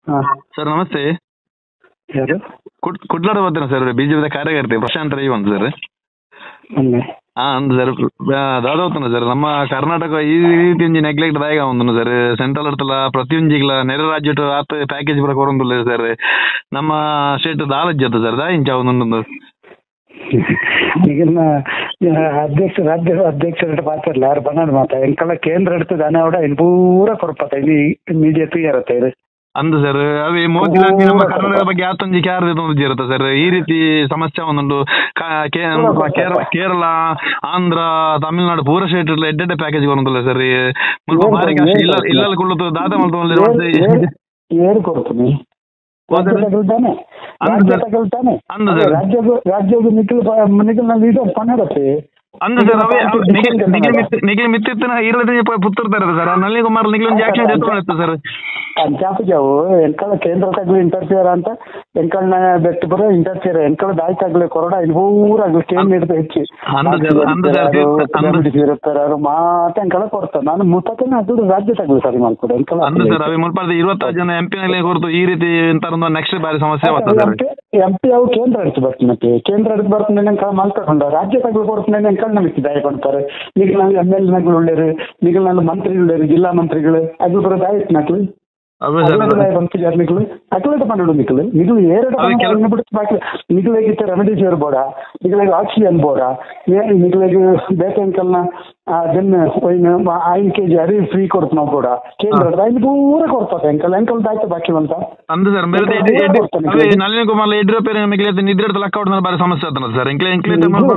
ಹಾಂ ಸರ್ ನಮಸ್ತೆ ಯಾರು ಕುಡ್ ಕುಡ್ಲಾಡ ಬರ್ತೀನಿ ಸರ್ ಬಿಜೆಪಿದ ಕಾರ್ಯಕರ್ತೆ ಪ್ರಶಾಂತ್ ರೈ ಅಂತ ಸರ್ ಮೊನ್ನೆ ಹಾ ಅಂದ್ ಸರ್ ದಾದವತ್ತನ ಸರ್ ನಮ್ಮ ಕರ್ನಾಟಕ ಈ ರೀತಿ ಒಂಜಿ ನೆಗ್ಲೆಕ್ಟ್ ದಾಯಗ ಒಂದನು ಸರ್ ಸೆಂಟ್ರಲ್ ಇರ್ತಲ್ಲ ಪ್ರತಿಯೊಂಜಿಗ್ಲ ನೆರೆ ರಾಜ್ಯ ಆತ ಪ್ಯಾಕೇಜ್ ಪೂರ ಕೊರೊಂದುಲ್ಲ ಸರ್ ನಮ್ಮ ಸ್ಟೇಟ್ ದಾಲಜ್ಜತ್ತ ಸರ್ ದಾ ಇಂಚ ಒಂದೊಂದು ಈಗಿನ ಅಧ್ಯಕ್ಷ ರಾಜ್ಯ ಅಧ್ಯಕ್ಷರ ಪಾತ್ರಲ್ಲ ಯಾರು ಬಂದ್ ಮಾತ ಎಂಕಲ್ಲ ಕೇಂದ್ರ ಇಡ್ತದೆ ಅನ್ನ ಅವಡ ಇನ್ ಪೂರ ಕೊರಪತ್ತ ಇದು ಮೀಡಿಯಾ ಇರತ್ತೆ ಇದು ಅಂದ್ ಸರ್ ಅವೇ ಮೋದಿ ಗಾಂಧಿ ನಮ್ಮ ಕರ್ನಾಟಕ ಬಗ್ಗೆ ಆತೊಂಜಿ ಕ್ಯಾರ್ ಒಂದು ಇರುತ್ತೆ ಸರ್ ಈ ರೀತಿ ಸಮಸ್ಯೆ ಒಂದುಂಡು ಕ- ಕೇ- ಕೇರಳ ಕೇರಳ ಆಂಧ್ರ ತಮಿಳ್ನಾಡು ಪೂರ ಸ್ಟೇಟ್ ಎಡ್ಡೆಡ್ಡೆ ಪ್ಯಾಕೇಜ್ ಬರೋದಿಲ್ಲ ಸರ್ ಮುಲ್ಪ ಬಾರಿ ಕಷ್ಟ ಇಲ್ಲ ಇಲ್ಲ ಕುಳ್ಳತು ದಾದ ಮಲ್ತು ಏರು ಕೊಡ್ತೀನಿ ರಾಜ್ಯ ತಗಲ್ತಾನೆ ಅಂದ್ ರಾಜ್ಯ ಸರ್. ತಗಲ್ತಾನೆ ಅಂದ್ ಸರ್. ರಾಜ್ಯಗೂ ರಾಜ್ಯಗೂ ನಿಖಿಲ್ ನಿಖಿಲ್ ಲೀಡರ್ ಪನ್ನಡತ್ತೆ ಅಂದ್ ಸರ್ ಅವೇ ಅವ್ ನಿಖಿಲ್ ನಿಖಿಲ್ ಮಿತ್ ನಿಖಿಲ್ ಮಿತ್ತಿತ್ತಿನ ಇರದೇ ಪುತ್ತರ್ತಾರೆ ಸರ್ ನಳಿನ್ ಕುಮಾರ್ ನಿಖಿಲ್ ಒಂದು ಆಕ್ಷನ್ ತೆಗೆದುಕೊಂಡಿತ್ತು ಸರ್ పంచాయతీ జావు వెనకాల కేంద్ర తగ్గులు ఇంటర్ఫియర్ ಅಂತ ಎಂಕಲ್ನ ಬೆಟ್ಟ ಬರೋ ಇಂಟರ್ಫಿಯರ್ ಎಂಕಲ್ ದಾಯಿ ತಗ್ಲೆ ಕೊರಡ ಇಲ್ಲಿ ಪೂರ ಸ್ಟೇನ್ ಹಿಡಿದು ಹೆಚ್ಚಿ ಅಂದ ಜನ- ಅಂದ ಜನ- ಅಂದ- ಇರ್ತಾರೆ ಮಾತ ಎಂಕಲ ಕೊಡ್ತಾರೆ ನಾನು ಮುತ್ತಕನ ಅದು ರಾಜ್ಯ ತಗ್ಲು ಸರಿ ಮಾಡ್ಕೊಡು ಎಂಕಲ ಅಂದ್ ಸರ್ ಅವೇ ಮುಲ್ಪದ ಇವತ್ತಾರು ಜನ ಎಂ ನಲ್ಲಿ ಹೊರತು ಈ ರೀತಿ ಎಂತ ನೆಕ್ಸ್ಟ್ ಬಾರಿ ಸಮಸ್ಯೆ ಬರ್ತದೆ ಸರ್ ಎಂ ಪಿ ಅವು ಕೇಂದ್ರ ಹಿಡಿದು ಬರ್ತೀನಿ ಕೇಂದ್ರ ಹಿಡಿದು ಬರ್ತೀನಿ ಎಂಕಲ್ ಮಲ್ಕೊಂಡು ರಾಜ್ಯ ತಗ್ಲು ಕೊಡ್ತೀನಿ ಎಂಕಲ್ ನಮಗೆ ದಾಯ ಕೊಡ್ತಾರೆ ಈಗ ನಾನು ಎಮ್ ಎಲ್ ನಗಳು ಉಳ್ಳೇರು ಈಗ ನಾನು ಮಂತ್ರಿಗಳು ಉಳ್ಳೇರು ಜಿಲ್ಲಾ ಮಂತ್ರಿಗಳು ಅದು ಬರೋದು ಆಯ್ತು ನಕ್ಳು ಅವೇ ಸರ್ పంపించారు మీకు అట్లయితే పన్నెండు మీకు మీకు ఏడు అవి కెల- ఉన్నప్పుడు బాకీ మీకు లేకపోతే రెమెడీస్ బోడా మీకు లేక ఆక్సిజన్ బోడా మీకు లేక ಬೇಕಂಕಲ್ನ ಅದನ್ನ ಐದು ಕೆ ಜಿ ಅರಿ ಫ್ರೀ ಕೊಡ್ತು ಕೂಡ ಕೇಂದ್ರ ಐದು ಪೂರ ಕೊಡ್ತದೆ ಎಂಕಲ್ ಎಂಕಲ್ ದಾಯ್ತು ಬಾಕಿ ಅಂತ ಅಂದ್ ಸರ್ ಮೇಲೆ ಅವೇ ನಳಿನ್ ಕುಮಾರ್ ಯಡಿಯೂರಪ್ಪ ಮಿಗಿಲಿತ ನಿದ್ರೆ ಲೆಕ್ಕ ಹೊಡೆದ್ರೆ ಬಾರಿ ಸಮಸ್ಯೆ ಆಗ್ತದೆ ಸರ್ ಎಂಕ್ಲೆ ಎಂಕ್ಲೆ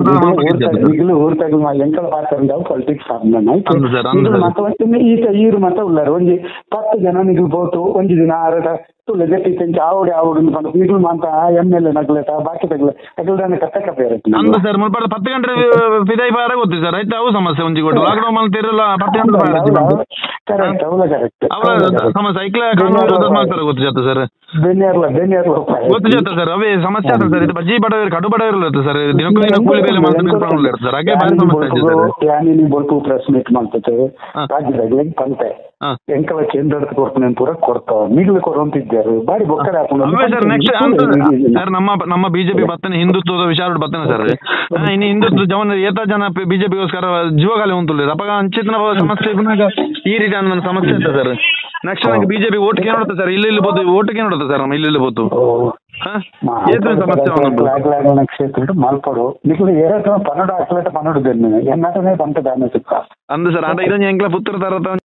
మిగిలిన ఊరు తగిన మా ఎంకల పాత్ర పొలిటిక్స్ అందు సార్, అందు సార్. ఈత ఈరు మత ఉన్నారు ಒಂಜಿ ಪತ್ತು ಜನ ನಿಗಲು పోతూ ಒಂಜಿ ದಿನ ಆರಟ ತುಳ್ಳೆ ಗಟ್ಟಿ ತೆಂಚಿ ಆವಡಿ ಆವಡಿ ಪಂಡ ನಿಗಲು ಮಾತ ಎಮ್ ಎಲ್ ಎ ನಗ್ಲೆಟ ಬಾಕಿ ತಗ್ಲೆ ತಗಲ್ದಾನೆ ಕಟ್ಟಕ ಬೇರೆ ಅಂದ್ ಸರ್ ಮುಲ್ಪಡ ಪತ್ತು ಗಂಟೆ ಫಿದೈ ಬಾರ ಗೊತ್ತಿ ಸರ್ ಆಯ್ತು ಅವು ಸಮಸ್ಯೆ ಒಂಜಿ ಕೊಟ್ಟು ಲಾಕ್ಡೌನ್ ಮಲ್ ತಿರಲ್ಲ ಪತ್ತು ಗಂಟೆ ಬಾರ ಕರೆಕ್ಟ್ ಅವಳ ಕರೆಕ್ಟ್ ಅವರ ಸಮಸ್ಯೆ ಐಕ್ಲ ಕಾನೂನು ಮಾಡ್ತಾರೆ ಗೊತ್ತು ಜೊತೆ ಸರ್ ಬೆನ್ನೇರ್ಲ ಬೆನ್ನೇರ್ಲ ಗೊತ್ತು ಜೊತೆ ಸರ್ ಅವೇ ಸಮಸ್ಯೆ ಆಗ್ತದೆ ಸರ್ ಇದು ಬಜ್ಜಿ ಬಡವರು ಕಡು ಬಡವರು ಇರುತ್ತೆ ಸರ್ ದಿನಕ್ಕೂ ದಿನ ಕೂಲಿ ಬೇಲೆ ಮಾಡ್ತಾರೆ ಇರುತ್ತೆ ಸರ್ ಹಾಗೆ ಬಾರಿ ಸಮಸ್ಯೆ ಇದೆ ಸರ್ ಯಾನಿ ಬೊಲ್ಪು ಪ್ರೆಸ್ ಮೀಟ್ ಮಾಡ್ತೇವೆ ಹಾ. ರಾಜ್ಯದಾಗ ಪಂತೆ ಹಾ. ಎಂಕಲ ಕೇಂದ್ರ ಕೊಡ್ತೀನಿ ಪೂರ ಕೊಡ್ತಾವ ಮಿಗ್ಲು ಕೊಡುವಂತಿದ್ದಾರೆ ಬಾರಿ ಬೊಕ್ಕಡೆ ಅವೇ ಸರ್ ನೆಕ್ಸ್ಟ್ ಸರ್ ನಮ್ಮ ನಮ್ಮ ಬಿಜೆಪಿ ಬರ್ತನೆ ಹಿಂದುತ್ವದ ವಿಚಾರ ಬರ್ತನೆ ಸರ್ ಇನ್ನು ಹಿಂದುತ್ವ ಜವನ ಏತ ಜನ ಬಿಜೆಪಿಗೋಸ್ಕರ ಜೀವಗಾಲಿ ಉಂಟು ಅಪಗ ಅಂಚಿತನ ಸಮಸ್ಯೆ ಇದ್ದಾಗ ಈ ರೀತಿ ನನ್ನ ಸಮಸ್ಯೆ ಇದೆ ಸರ್ ನೆಕ್ಸ್ಟ್ ನನಗೆ ಬಿಜೆಪಿ ಓಟ್ಗೆ ನೋಡುತ್ತೆ ಸರ್ ಇಲ್ಲಿ ಇಲ್ಲಿ ಬೋದು ಓಟ್ಗೆ ನೋಡುತ್ತೆ ಸರ್ ನಮ್ಮ ಇಲ್ಲಿ ಇಲ್ಲಿ ಬೋದು ಹಾ ಏತ್ರ ಸಮಸ್ಯೆ ಅವನು ಕ್ಷೇತ್ರ ಮಲ್ಪಡು మీకు ఏరే పన్నెండు అట్లయితే పన్నెండు ఎన్నటనే పంట దాని చెప్తా ಅಂದು ಸರ್ ಅದ ಇದೊಂದು ಎಂಕ್ಲ ಪುತ್ರ ತರ